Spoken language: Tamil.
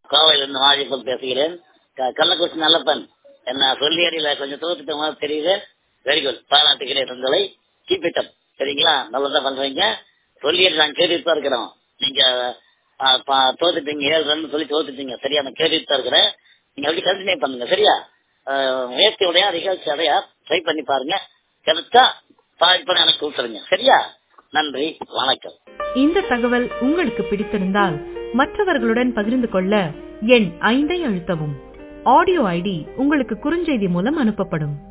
கோவையில இருந்து மாரியப்பன் பேசுகிறேன் க- கள்ளக்குறிச்சி நல்லப்பன் என்ன சொல்லியடியில கொஞ்சம் தோத்துட்ட மாதிரி தெரியுது வெரி குட் பாராட்டுகிறேன் உங்களை கீப்பிட்டம் சரிங்களா நல்லதா பண்றீங்க சொல்லியடி நாங்க கேட்டுட்டு தான் இருக்கிறோம் நீங்க ஆ, பா- தோத்துட்டீங்க ஏழு ரன் சொல்லி தோத்துட்டீங்க சரியா நான் கேட்டுட்டு தான் இருக்கிறேன் நீங்க அப்படி கண்டினியூ பண்ணுங்க சரியா ஆ, முயற்சியுடைய நிகழ்ச்சி அதையா ட்ரை பண்ணி பாருங்க கிடைச்சா பாய்ட் பண்ண எனக்கு கூப்பிடுங்க சரியா நன்றி வணக்கம் இந்த தகவல் உங்களுக்கு பிடித்திருந்தால் மற்றவர்களுடன் பகிர்ந்து கொள்ள எண் ஐந்தை அழுத்தவும் ஆடியோ ஐடி உங்களுக்கு குறுஞ்செய்தி மூலம் அனுப்பப்படும்